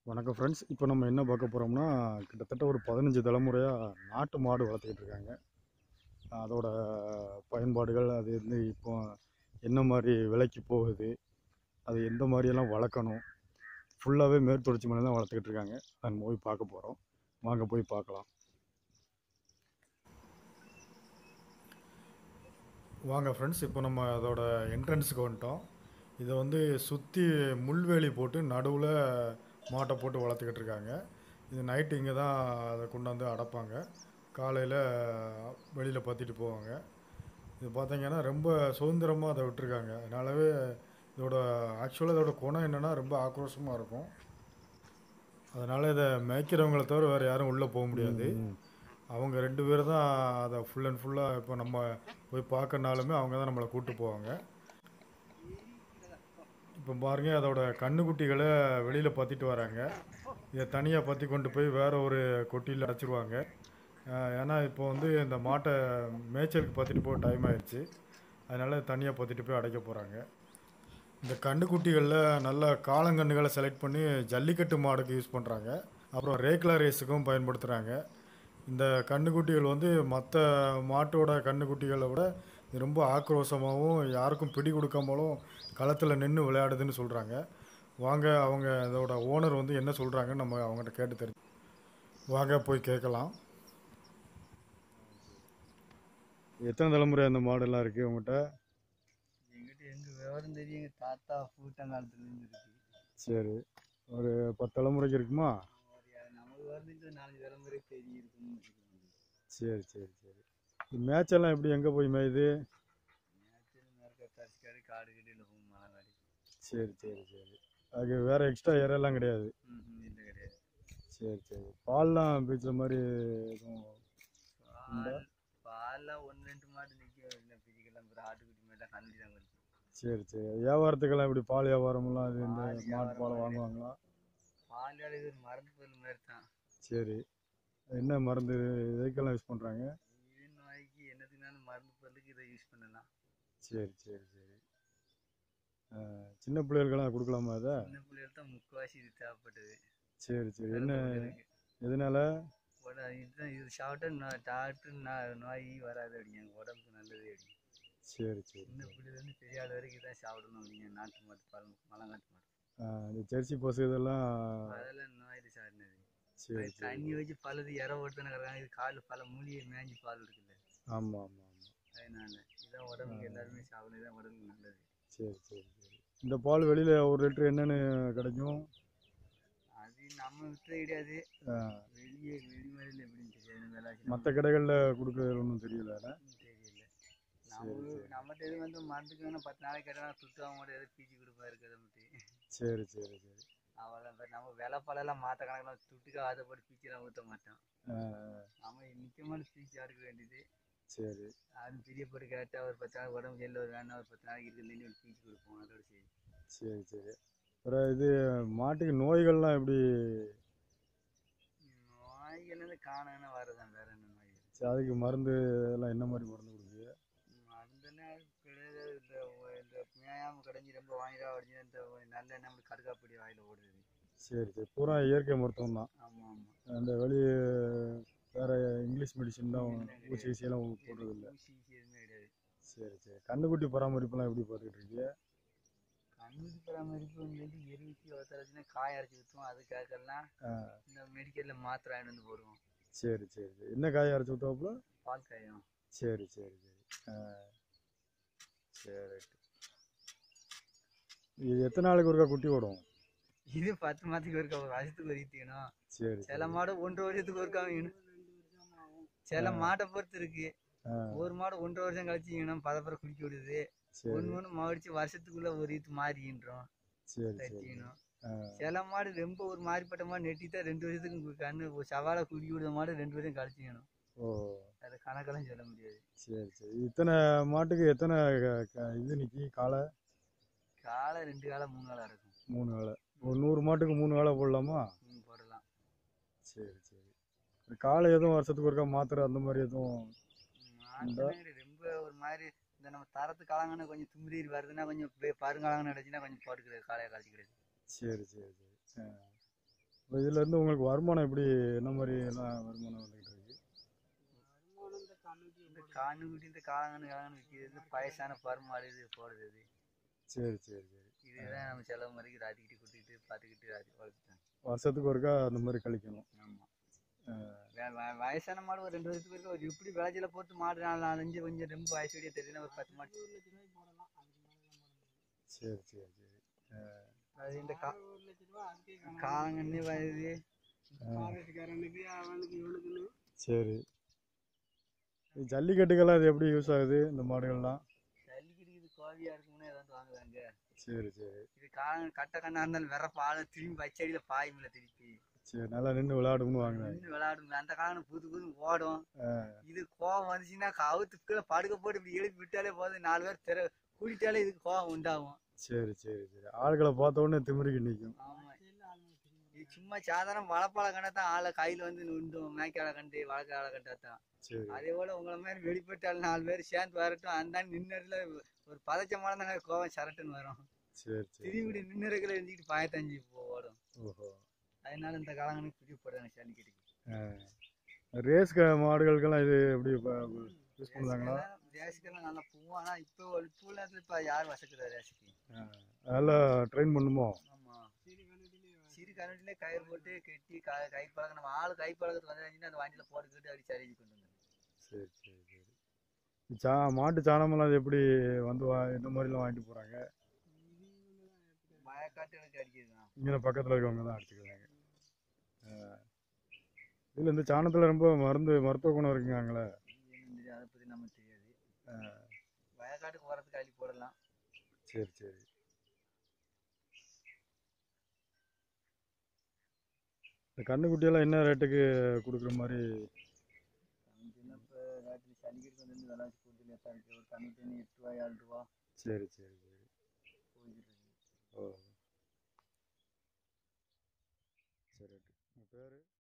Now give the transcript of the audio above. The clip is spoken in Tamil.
வணக்கம் ஃப்ரெண்ட்ஸ் இப்போ நம்ம என்ன பார்க்க போகிறோம்னா கிட்டத்தட்ட ஒரு பதினஞ்சு தலைமுறையாக நாட்டு மாடு வளர்த்துக்கிட்டு இருக்காங்க அதோட பயன்பாடுகள் அது வந்து இப்போ என்ன மாதிரி விலைக்கு போகுது அது எந்த மாதிரியெல்லாம் வளர்க்கணும் ஃபுல்லாகவே மேற்தொடர்ச்சி மலை தான் வளர்த்துக்கிட்டு இருக்காங்க அதை நம்ம போய் பார்க்க போகிறோம் வாங்க போய் பார்க்கலாம் வாங்க ஃப்ரெண்ட்ஸ் இப்போ நம்ம அதோட என்ட்ரன்ஸுக்கு வந்துட்டோம் இதை வந்து சுற்றி முள்வேலி போட்டு நடுவில் மாட்டை போட்டு வளர்த்துக்கிட்டு இருக்காங்க இது நைட்டு இங்கே தான் அதை கொண்டாந்து அடைப்பாங்க காலையில் வெளியில் பற்றிட்டு போவாங்க இது பார்த்தீங்கன்னா ரொம்ப சுதந்திரமாக அதை விட்டுருக்காங்க அதனாலவே இதோட ஆக்சுவலாக இதோட குணம் என்னென்னா ரொம்ப ஆக்ரோஷமாக இருக்கும் அதனால் இதை மேய்க்கிறவங்கள தவிர வேறு யாரும் உள்ளே போக முடியாது அவங்க ரெண்டு பேர் தான் அதை ஃபுல் அண்ட் ஃபுல்லாக இப்போ நம்ம போய் பார்க்கனாலுமே அவங்க தான் நம்மளை கூப்பிட்டு போவாங்க இப்போ பாருங்க அதோட கண்ணுக்குட்டிகளை வெளியில் பற்றிட்டு வராங்க இதை தனியாக பற்றி கொண்டு போய் வேற ஒரு கொட்டியில் அடைச்சிருவாங்க அஹ் ஏன்னா இப்போ வந்து இந்த மாட்டை மேய்ச்சலுக்கு பற்றிட்டு போக டைம் ஆயிடுச்சு அதனால் தனியாக பற்றிட்டு போய் அடைக்க போகிறாங்க இந்த கண்ணுக்குட்டிகளில் நல்ல காளங்கன்றுகளை செலக்ட் பண்ணி ஜல்லிக்கட்டு மாடுக்கு யூஸ் பண்ணுறாங்க அப்புறம் ரேக்லா ரேஸுக்கும் பயன்படுத்துகிறாங்க இந்த கண்ணுக்குட்டிகள் வந்து மற்ற மாட்டோட கண்ணுக்குட்டிகளை விட இது ரொம்ப ஆக்ரோஷமாகவும் யாருக்கும் பிடி கொடுக்காமலும் களத்தில் நின்று விளையாடுதுன்னு சொல்கிறாங்க வாங்க அவங்க இதோட ஓனர் வந்து என்ன சொல்கிறாங்கன்னு நம்ம அவங்ககிட்ட கேட்டு தெரிஞ்சு வாங்க போய் கேட்கலாம் எத்தனை தலைமுறை அந்த மாடெல்லாம் இருக்குது உங்கள்கிட்ட எங்கிட்ட எங்க விவரம் தெரியும் எங்க தாத்தா பூட்டங்காலத்துல இருந்து இருக்கு சரி ஒரு பத்து தலைமுறைக்கு இருக்குமா ஒரு யா- நமக்கு விவரம் ஒரு நாலஞ்சு தலைமுறை பெரிய இருக்குன்னு வச்சுக்கோங்க. சரி சரி சரி இது மேட்செல்லாம் எப்படி எங்கே போய் மேயுது மேய்ச்சல் மேற்க தரிசிக்காடு காடு கடியில் போகும் மலைக்காடு சரி சரி சரி அதுக்கு வேறு எக்ஸ்ட்ரா இறையெல்லாம் கிடையாது ம் இல்லை கிடையாது சரி சரி பால்லாம் பீச்சுற மாதிரி எதுவும் பால் பால்லாம் ஒன்று ரெண்டு மாடு நிற்க இல்லை பிரிக்கலாம் அப்புறம் ஆட்டுக்குட்டி மேலே கண்டி தான் கொடுக்கும் சரி சரி வியாபாரத்துக்கெல்லாம் இப்படி பால் வியாபாரமெல்லாம் இது இந்த பால் மாட்டு வியாபாரம் பால் வாங்குவாங்களா பால் இது ஒரு மருந்து பொருள் மாதிரி தான் சரி என்ன மருந்து இதுக்கெல்லாம் யூஸ் பண்ணுறாங்க இது நோய்க்கு என்னதுனாலும் மருந்து பொருளுக்கு இதை யூஸ் பண்ணலாம் சரி சரி சரி ஆ, சின்ன பிள்ளைகளுக்கெல்லாம் கொடுக்கலாமா அதை சின்ன பிள்ளைகள் தான் முக்கால்வாசி இது தேவைப்பட்டது சரி சரி என்ன பிறந்தவங்களுக்கு. எதனால உட- இதுதான் இது சாப்பிட்டா நோ- டாக்டர் நோ- நோய் வராது அப்படிங்க உடம்புக்கு நல்லது அப்படி சரி சரி சின்ன பிள்ளைலேருந்து பெரிய ஆள் வரைக்கும் இதான் சாப்பிடணும் அப்படிங்க நாட்டு மாட்டு பால் மலங்காட்டு மாட்டு ஆ, இந்த ஜெர்சி பசு இதெல்லாம் அதெல்லாம் நோய் சாடினது சரி அது சரி தண்ணி வச்சு பழுது இற ஓட்டுதானே கிடக்காங்க இது கால் பல மூலிகை மேய்ஞ்சி பால் இருக்குல்ல ஆமாம் ஆமாம் ஆமாம் அதனால இதான் உடம்புக்கு எல்லாருமே சாப்பிடணும் இதான் உடம்புக்கு நல்லது சரி சரி சரி இந்த பால் வெளியில் ஒரு லிட்டர் என்னென்னு கிடைக்கும் அது நம்ம விட்டுறது கிடையாது ஆ, வெளியே வெளிமறையில் எப்படின்னு தெரியாது விளாசி மற்ற கடைகளில் கொடுக்குறது ஒன்றும் தெரியல தெரியல நம்ம நம்மகிட்ட இது வந்து மருந்துக்கு வேணும் பத்து நாளைக்கு கேட்டால் துட்டு அவங்க மட்டும் எதாவது பீச்சி கொடுப்பா இருக்கிறத மட்டும் சரி சரி சரி அவ்வளோ நம்ம விலை பழம்லாம் மாற்ற கணக்கில் துட்டுக்கு ஆசைப்பட்டு பீச்செல்லாம் ஊற்ற மாட்டோம் ஆ, நம்ம நிச்சயமான பீச்சு அறுக்க வேண்டியது சரி அது பெரிய பொருள் கேட்டால் ஒரு பத்து நாள் உடம்பு சரியில்லை ஒரு வேணா ஒரு பத்து நாளைக்கு இருக்குதுன்னு ஒரு பீச்சு கொடுப்போம் அதோட சரி சரி சரி அப்புறம் இது மாட்டுக்கு நோய்கள்லாம் எப்படி நோய்கள் வந்து காணான்னு வரதான் வேற என்ன நோய் சரி, அதுக்கு மருந்து இதெல்லாம் என்ன மாதிரி மருந்து கொடுக்குது மருந்துன்னா கிடையாது இந்த ஒ- இந்த மேயாம கடைஞ்சி ரொம்ப வாங்கிடா அடிச்சு இந்த நல்ல நம்ம கடுக்காப்படி வாயில் ஓடுது சரி சரி பூரா இயற்கை மருத்துவம் தான் ஆமாம் ஆமாம் அந்த வெளி வேற இங்கிலீஷ் மெடிசன் தான் ஊசி ஊசியெல்லாம் போடுறது இல்லை ஊசி ஊசி எதுவுமே கிடையாது சரி சரி கண்ணுக்குட்டி பராமரிப்புலாம் எப்படி பார்த்துக்கிட்டு இருக்கீங்க கண்ணுக்கு பராமரிப்பு வந்து எருவிக்கு ஒருத்தரச்சுன்னா காய அரைச்சி ஊற்றுவோம் அது கேட்கலாம் ஆ, இந்த மெடிக்கலில் மாத்திரை வாங்கிட்டு வந்து போடுவோம் சரி சரி சரி என்ன காய் அரைச்சி விட்டாப்புல பால் காயம் சரி சரி சரி ஆ, சரி ரைட்டு இது எத்தனை நாளைக்கு ஒருக்கா குட்டி ஓடும் இது பத்து மாதத்துக்கு ஒருக்கா ஒரு வருஷத்துக்கு ஒரு ஈத்திக்கணும் சரி சில சரி மாடு ஒன்றரை வருஷத்துக்கு ஒருக்கா வேணும் சில மாட்டை பொறுத்து இருக்கு ஆ, ஒரு மாடு ஒன்றரை வருஷம் கழிச்சு ஈனும் பதப்பறம் குடிக்க விடுது சரி ஒன்று ஒன்று மாடிச்சு வருஷத்துக்குள்ள ஒரு ஈத்து மாறின்றோம் சரி சரி தட்டிக்கணும் ஆ, சில மாடு ரொம்ப ஒரு மாறிப்பட்ட மாடு நெட்டிட்டா ரெண்டு வருஷத்துக்கு கண்ணு ஒரு சவாலை குடிக்க விடுற மாடு ரெண்டு வருஷம் கழிச்சிக்கணும் ஓ அதை கணக்கெல்லாம் சொல்ல முடியாது சரி சரி இத்தனை மாட்டுக்கு எத்தனை க- க- இது நிக்கி காலை காலை ரெண்டு காலை மூணு காலை இருக்கும் மூணு வேலை ஒரு நூறு மாட்டுக்கு மூணு வேலை போடலாமா ம், போடலாம் சரி சரி இந்த காலை எதுவும் வருஷத்துக்கு ஒருக்கா மாத்திரை அந்த மாதிரி எதுவும் மாட்டுனாங்க ரொம்ப ஒரு மாதிரி இந்த நம்ம தரத்து காலங்கன்னு கொஞ்சம் தும்பிரி வருதுன்னா கொஞ்சம் பெ- பருங்காலங்கன்னு அடைச்சுன்னா கொஞ்சம் போட்டுக்கிறது காலையை கழிச்சிக்கிறது சரி சரி சரி ஆ. இப்போ இதுலேருந்து உங்களுக்கு வருமானம் எப்படி என்ன மாதிரி எல்லாம் வருமானம் வந்துக்கிட்டு இருக்கு இந்த காணுக்குட்டி இந்த காலங்கன்னு காலங்கன்னு விற்கிறது வயசான பருமாடு இது போடுறது இது சரி சரி சரி இதுதான் நம்ம செலவு மாதிரிக்கு ராத்திக்கிட்டு குட்டிக்கிட்டு பார்த்துக்கிட்டு ராத்தி வளர்த்துட்டேன் வருஷத்துக்கு ஒருக்கா அந்த மாதிரி கழிக்கணும் ஆமாம் வயசான மாடு ஒரு ரெண்டு வருஷத்துக்கு இருக்கு ஒரு இப்படி விளைச்சல போட்டு மாடு நாலு நாலஞ்சு கொஞ்சம் ரொம்ப வயசுடைய தெரியுதுன்னா ஒரு பத்து மாடு சரி சரி சரி அது இந்த கா காலங்கன்னு வருது சரி இது ஜல்லிக்கட்டுக்கெல்லாம் இது எப்படி யூஸ் ஆகுது இந்த மாடுகள்லாம் ஜல்லிக்கிட்டு இது கோவியா இருக்கும்னு ஏதாவது வாங்குவாங்க சரி சரி இது காலங்க கட்ட கண்ணா இருந்தாலும் வேற பாலை திரும்பி வச்சடியில பாயுமில்ல திருப்பி சரி நல்லா நின்று விளையாடும்னு வாங்கினாங்க நின்று விளையாடும் அந்த காலம் புது புது ஓடும் இது கோவம் வந்துச்சுன்னா கவுத்து கீழே படுக்க போட்டு இப்படி எழுப்பி விட்டாலே போதும் நாலு பேர் தெர கூட்டிட்டாலே இதுக்கு கோவம் உண்டாகும் சரி சரி சரி ஆட்களை பார்த்த உடனே திமிரிக்கு நிற்கும் ஆமா இது சும்மா சாதாரண வளப்பால கண்டா தான் ஆளை கையில வந்து நுண்டும் மேய்க்கால கண்டு வளர்க்கால கண்டா தான் சரி அதே போல உங்களை மாதிரி வெளிப்பட்டால் நாலு பேர் சேர்ந்து வரட்டும் அந்த நின்னதுல ஒரு பதச்சமான தானே கோவம் சரட்டுன்னு வரும் சரி சரி திரும்பி நின்னுறதுல இருந்துக்கிட்டு பாயத்தஞ்சு ஓடும் ஓஹோ அதனால இந்த காலங்களுக்கு பிடிப்படுறாங்க ஜல்லிக்கட்டுக்கு ரேஸ் மாடுகளுக்கெல்லாம் இது எப்படி யூஸ் பண்ணுறாங்களா ரேஸுக்கெல்லாம் நல்லா போவோம் ஆனா இப்போ இப்போ உள்ள நேரத்துல இப்ப யார் வசக்குறா ரேஸுக்கு அதெல்லாம் ட்ரெயின் பண்ணுமோ ஆமா சிறு கரண்டிலே கயிறு போட்டு கட்டி கை கை பழக்கம் நம்ம ஆளு கை பழக்கத்துக்கு வந்துச்சுன்னா அந்த வண்டியில போட்டுக்கிட்டு அப்படி சரி கொண்டு வந்துடும் சரி சரி சரி சா மாட்டு சாணமெல்லாம் அது எப்படி வந்து வா இந்த மாதிரிலாம் வாங்கிட்டு போகிறாங்க மழைக்காட்டுகளுக்கு அடிக்கிறதுதான் இங்கே பக்கத்தில் இருக்கவங்க தான் அடிச்சுக்கிறாங்க இதில் இந்த சாணத்தில் ரொம்ப மருந்து மருத்துவ குணம் இருக்குங்காங்களே என்னன்னு தெரியாது அதை பத்தி நமக்கு தெரியாது வயக்காட்டுக்கு போறதுக்கு அள்ளி போடலாம் சரி சரி இந்த கண்ணுக்குட்டியெல்லாம் என்ன ரேட்டுக்கு கொடுக்குற மாதிரி சின்ன இப்போ ராத்திரி சளிக்கிட்டு வந்து விலை வச்சு கொடுத்து லேட்டாக இருக்கு ஒரு கம்மி தண்ணி எட்டு ரூபா ஏழு ரூபா சரி சரி சரி போயிட்டு இருக்கு ஓ சரி உங்கள் பேர்